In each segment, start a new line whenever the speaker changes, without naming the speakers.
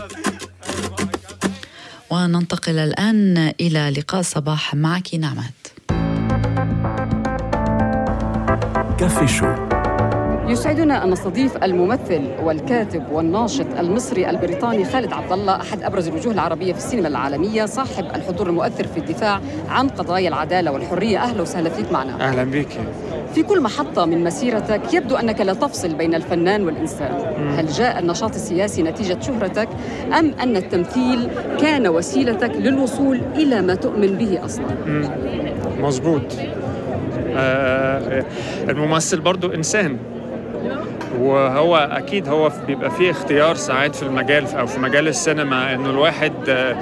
وننتقل الآن إلى لقاء صباح معك نعمات
كافي شو
يسعدنا ان نستضيف الممثل والكاتب والناشط المصري البريطاني خالد عبد الله احد ابرز الوجوه العربيه في السينما العالميه صاحب الحضور المؤثر في الدفاع عن قضايا العداله والحريه اهلا وسهلا فيك معنا
اهلا بك
في كل محطة من مسيرتك يبدو أنك لا تفصل بين الفنان والإنسان هل جاء النشاط السياسي نتيجة شهرتك أم أن التمثيل كان وسيلتك للوصول إلى ما تؤمن به أصلا
مظبوط آه الممثل برضو إنسان وهو اكيد هو بيبقى فيه اختيار ساعات في المجال او في مجال السينما انه الواحد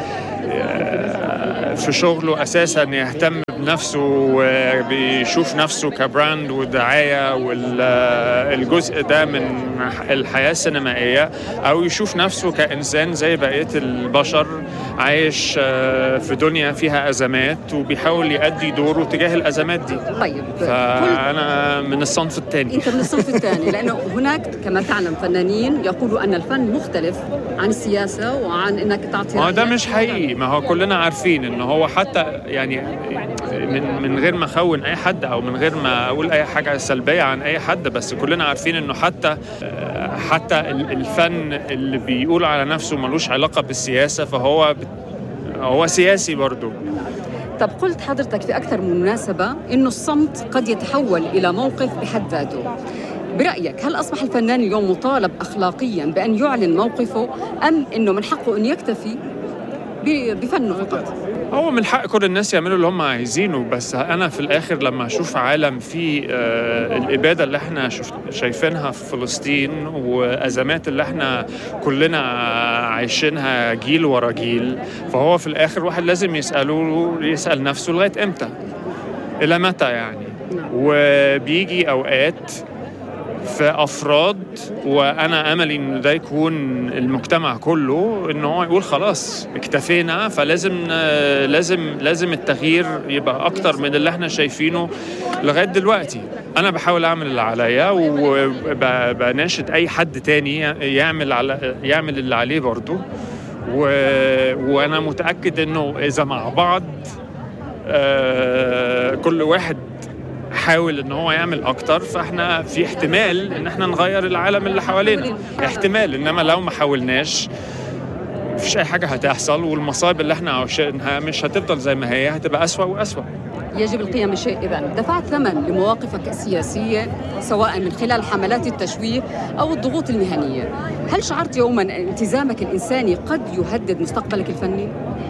في شغله اساسا يهتم بنفسه وبيشوف نفسه كبراند ودعايه والجزء ده من الحياه السينمائيه او يشوف نفسه كانسان زي بقيه البشر عايش في دنيا فيها ازمات وبيحاول يؤدي دوره تجاه الازمات دي
طيب
فانا من الصنف الثاني
انت من الصنف الثاني لانه هناك كما تعلم فنانين يقولوا ان الفن مختلف عن السياسه وعن انك تعطي
ما ده مش حقيقي ما هو كلنا عارفين ان هو حتى يعني من من غير ما اخون اي حد او من غير ما اقول اي حاجه سلبيه عن اي حد بس كلنا عارفين انه حتى حتى الفن اللي بيقول على نفسه ملوش علاقه بالسياسه فهو هو سياسي برضه
طب قلت حضرتك في اكثر من مناسبه انه الصمت قد يتحول الى موقف بحد ذاته برأيك هل أصبح الفنان اليوم مطالب أخلاقيا بأن يعلن موقفه أم أنه من حقه أن يكتفي بفنه فقط؟
هو من حق كل الناس يعملوا اللي هم عايزينه بس انا في الاخر لما اشوف عالم فيه آه الاباده اللي احنا شايفينها في فلسطين وازمات اللي احنا كلنا عايشينها جيل ورا جيل فهو في الاخر واحد لازم يساله يسال نفسه لغايه امتى الى متى يعني وبيجي اوقات في افراد وانا املي ان ده يكون المجتمع كله ان هو يقول خلاص اكتفينا فلازم لازم لازم التغيير يبقى اكتر من اللي احنا شايفينه لغايه دلوقتي انا بحاول اعمل اللي عليا وبناشد اي حد تاني يعمل على يعمل اللي عليه برضه و... وانا متاكد انه اذا مع بعض آه كل واحد حاول ان هو يعمل اكتر فاحنا في احتمال ان احنا نغير العالم اللي حوالينا احتمال انما لو ما حاولناش مفيش اي حاجه هتحصل والمصايب اللي احنا عايشينها مش هتفضل زي ما هي هتبقى اسوا واسوا
يجب القيام بشيء اذا دفعت ثمن لمواقفك السياسيه سواء من خلال حملات التشويه او الضغوط المهنيه هل شعرت يوما ان التزامك الانساني قد يهدد مستقبلك الفني